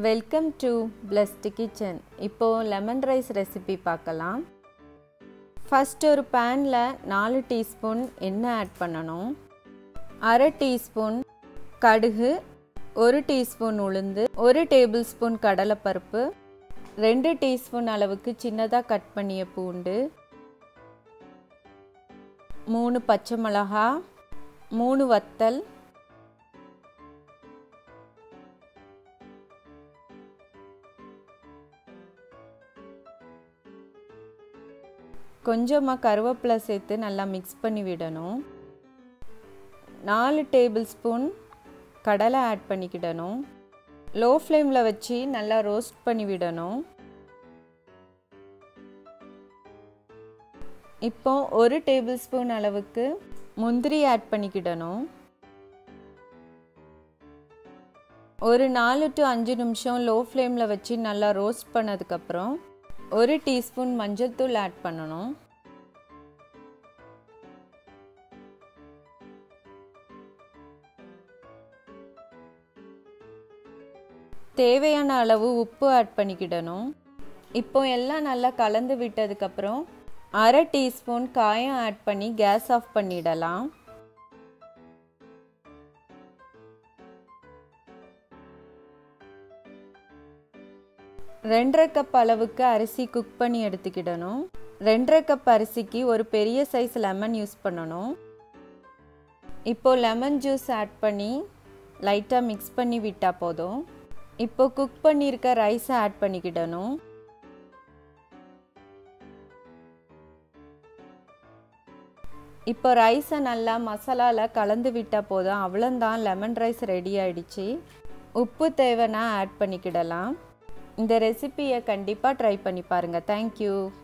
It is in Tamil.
வெல்கம் டு பிளஸ்ட் கிச்சன் இப்போது லெமன் ரைஸ் ரெசிபி பார்க்கலாம் ஃபஸ்ட் ஒரு பேனில் நாலு டீஸ்பூன் எண்ணெய் ஆட் பண்ணணும் அரை டீஸ்பூன் கடுகு ஒரு டீஸ்பூன் உளுந்து ஒரு டேபிள் ஸ்பூன் கடலைப்பருப்பு ரெண்டு டீஸ்பூன் அளவுக்கு சின்னதாக கட் பண்ணிய பூண்டு மூணு பச்சை மிளகா மூணு வத்தல் கொஞ்சமாக கருவேப்பிலை சேர்த்து நல்லா மிக்ஸ் பண்ணி விடணும் நாலு டேபிள் ஸ்பூன் கடலை ஆட் பண்ணிக்கிடணும் லோ ஃப்ளேமில் வச்சு நல்லா ரோஸ்ட் பண்ணி விடணும் இப்போ ஒரு டேபிள் ஸ்பூன் அளவுக்கு முந்திரி ஆட் பண்ணிக்கிடணும் ஒரு நாலு டு அஞ்சு நிமிஷம் லோ ஃப்ளேமில் வச்சு நல்லா ரோஸ்ட் பண்ணதுக்கப்புறம் ஒரு டீஸ்பூன் மஞ்சள் தூள் ஆட் பண்ணணும் தேவையான அளவு உப்பு ஆட் பண்ணிக்கிடணும் இப்போ எல்லாம் நல்லா கலந்து விட்டதுக்கப்புறம் அரை டீஸ்பூன் காயம் ஆட் பண்ணி கேஸ் ஆஃப் பண்ணிடலாம் ரெண்டரை கப் அளவுக்கு அரிசி குக் பண்ணி எடுத்துக்கிடணும் ரெண்டரை கப் அரிசிக்கு ஒரு பெரிய சைஸ் லெமன் யூஸ் பண்ணணும் இப்போ லெமன் ஜூஸ் ஆட் பண்ணி லைட்டாக மிக்ஸ் பண்ணி விட்டால் போதும் இப்போ குக் பண்ணியிருக்க ரைஸை ஆட் பண்ணிக்கிடணும் இப்போ ரைஸை நல்லா மசாலாவில் கலந்து விட்டால் போதும் அவ்வளோந்தான் லெமன் ரைஸ் ரெடி ஆயிடுச்சு உப்பு தேவைன்னா ஆட் பண்ணிக்கிடலாம் இந்த ரெசிப்பியை கண்டிப்பாக ட்ரை பண்ணி பாருங்கள் தேங்க்யூ